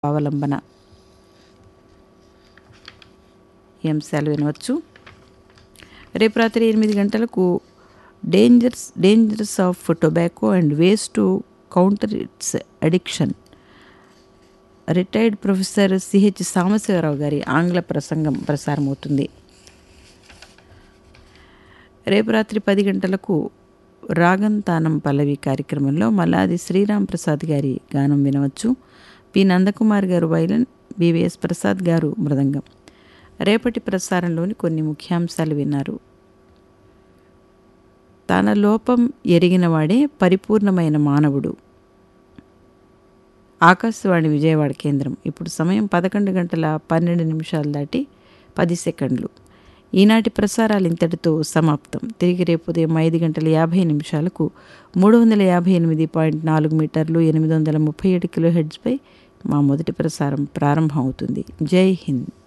అవలంబన ఈ అంశాలు వినవచ్చు రేపు రాత్రి ఎనిమిది గంటలకు dangers dangers of tobacco and ways to counter its addiction retired professor CH Sambasiva Rao గారి ఆంగ్ల ప్రసంగం ప్రసారమవుతుంది రేపు రాత్రి పది గంటలకు రాగం తానం పల్లవి కార్యక్రమంలో మల్లాది శ్రీరామ్ ప్రసాద్ గారి గానం వినవచ్చు పి నందకుమార్ గారు వైలన్ బివిఎస్ ప్రసాద్ గారు మృదంగం రేపటి ప్రసారంలోని కొన్ని ముఖ్యాంశాలు విన్నారు తన లోపం ఎరిగినవాడే పరిపూర్ణమైన మానవుడు ఆకాశవాణి విజయవాడ కేంద్రం ఇప్పుడు సమయం పదకొండు గంటల పన్నెండు నిమిషాలు దాటి పది సెకండ్లు ఈనాటి ప్రసారాలు ఇంతటితో సమాప్తం తిరిగి రేపు ఉదయం ఐదు గంటల యాభై నిమిషాలకు మూడు వందల యాభై ఎనిమిది పాయింట్ నాలుగు మీటర్లు ఎనిమిది వందల ముప్పై ఏడు కిలో హెడ్స్పై మా మొదటి ప్రసారం ప్రారంభం అవుతుంది జై హింద్